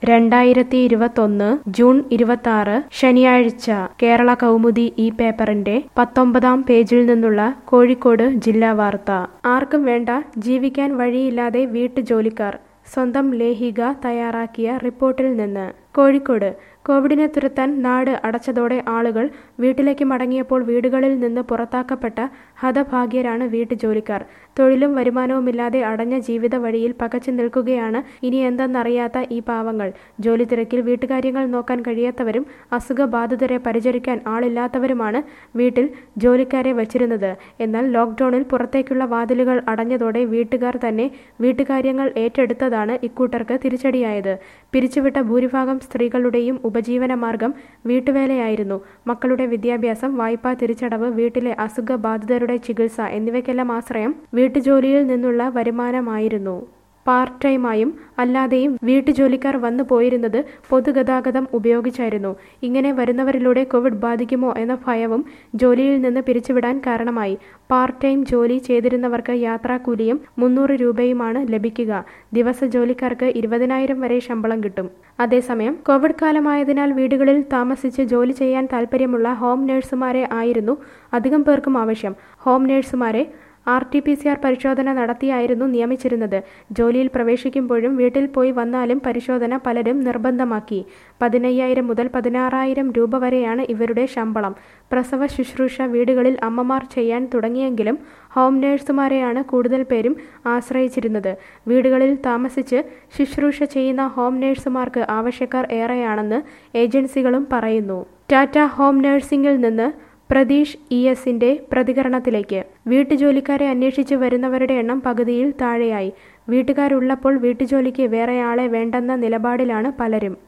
രണ്ടായിരത്തി ഇരുപത്തൊന്ന് ജൂൺ ഇരുപത്തി ശനിയാഴ്ച കേരള കൗമുദി ഈ പേപ്പറിന്റെ പത്തൊമ്പതാം പേജിൽ നിന്നുള്ള കോഴിക്കോട് ജില്ലാ വാർത്ത ആർക്കും വേണ്ട ജീവിക്കാൻ വഴിയില്ലാതെ വീട്ടുജോലിക്കാർ സ്വന്തം ലേഹിക തയ്യാറാക്കിയ റിപ്പോർട്ടിൽ നിന്ന് കോഴിക്കോട് കോവിഡിനെ തുരത്താൻ നാട് അടച്ചതോടെ ആളുകൾ വീട്ടിലേക്ക് മടങ്ങിയപ്പോൾ വീടുകളിൽ നിന്ന് പുറത്താക്കപ്പെട്ട ഹതഭാഗ്യരാണ് വീട്ടുജോലിക്കാർ തൊഴിലും വരുമാനവുമില്ലാതെ അടഞ്ഞ ജീവിത വഴിയിൽ പകച്ചു നിൽക്കുകയാണ് ഇനി എന്തെന്നറിയാത്ത ഈ പാവങ്ങൾ ജോലി തിരക്കിൽ വീട്ടുകാര്യങ്ങൾ നോക്കാൻ കഴിയാത്തവരും അസുഖബാധിതരെ പരിചരിക്കാൻ ആളില്ലാത്തവരുമാണ് വീട്ടിൽ ജോലിക്കാരെ വച്ചിരുന്നത് എന്നാൽ ലോക്ക്ഡൌണിൽ പുറത്തേക്കുള്ള വാതിലുകൾ അടഞ്ഞതോടെ വീട്ടുകാർ തന്നെ വീട്ടുകാര്യങ്ങൾ ഏറ്റെടുത്തതാണ് ഇക്കൂട്ടർക്ക് തിരിച്ചടിയായത് പിരിച്ചുവിട്ട ഭൂരിഭാഗം സ്ത്രീകളുടെയും ഉപജീവന മാർഗം വീട്ടുവേലയായിരുന്നു മക്കളുടെ വിദ്യാഭ്യാസം വായ്പാ തിരിച്ചടവ് വീട്ടിലെ അസുഖബാധിതരുടെ ചികിത്സ എന്നിവയ്ക്കെല്ലാം ആശ്രയം വീട്ടുജോലിയിൽ നിന്നുള്ള വരുമാനമായിരുന്നു പാർട്ട് ടൈമായും അല്ലാതെയും വീട്ടുജോലിക്കാർ വന്നു പോയിരുന്നത് പൊതുഗതാഗതം ഉപയോഗിച്ചായിരുന്നു ഇങ്ങനെ വരുന്നവരിലൂടെ കോവിഡ് ബാധിക്കുമോ എന്ന ഭയവും ജോലിയിൽ നിന്ന് പിരിച്ചുവിടാൻ കാരണമായി പാർട്ട് ടൈം ജോലി ചെയ്തിരുന്നവർക്ക് യാത്രാക്കൂലിയും മുന്നൂറ് രൂപയുമാണ് ലഭിക്കുക ദിവസ ജോലിക്കാർക്ക് ഇരുപതിനായിരം വരെ ശമ്പളം കിട്ടും അതേസമയം കോവിഡ് കാലമായതിനാൽ വീടുകളിൽ താമസിച്ച് ജോലി ചെയ്യാൻ താൽപ്പര്യമുള്ള ഹോം നഴ്സുമാരെ ആയിരുന്നു അധികം പേർക്കും ആവശ്യം ഹോം നഴ്സുമാരെ R T P C R പരിശോധന നടത്തിയായിരുന്നു നിയമിച്ചിരുന്നത് ജോലിയിൽ പ്രവേശിക്കുമ്പോഴും വീട്ടിൽ പോയി വന്നാലും പരിശോധന പലരും നിർബന്ധമാക്കി പതിനയ്യായിരം മുതൽ പതിനാറായിരം രൂപ വരെയാണ് ഇവരുടെ ശമ്പളം പ്രസവ ശുശ്രൂഷ വീടുകളിൽ അമ്മമാർ ചെയ്യാൻ തുടങ്ങിയെങ്കിലും ഹോം നഴ്സുമാരെയാണ് കൂടുതൽ പേരും ആശ്രയിച്ചിരുന്നത് വീടുകളിൽ താമസിച്ച് ശുശ്രൂഷ ചെയ്യുന്ന ഹോം നഴ്സുമാർക്ക് ആവശ്യക്കാർ ഏറെയാണെന്ന് ഏജൻസികളും പറയുന്നു ടാറ്റ ഹോം നഴ്സിംഗിൽ നിന്ന് പ്രതീഷ് ഇ എസിന്റെ പ്രതികരണത്തിലേക്ക് വീട്ടുജോലിക്കാരെ അന്വേഷിച്ച് വരുന്നവരുടെ എണ്ണം പകുതിയിൽ താഴെയായി വീട്ടുകാരുള്ളപ്പോൾ വീട്ടുജോലിക്ക് വേറെയാളെ വേണ്ടെന്ന നിലപാടിലാണ് പലരും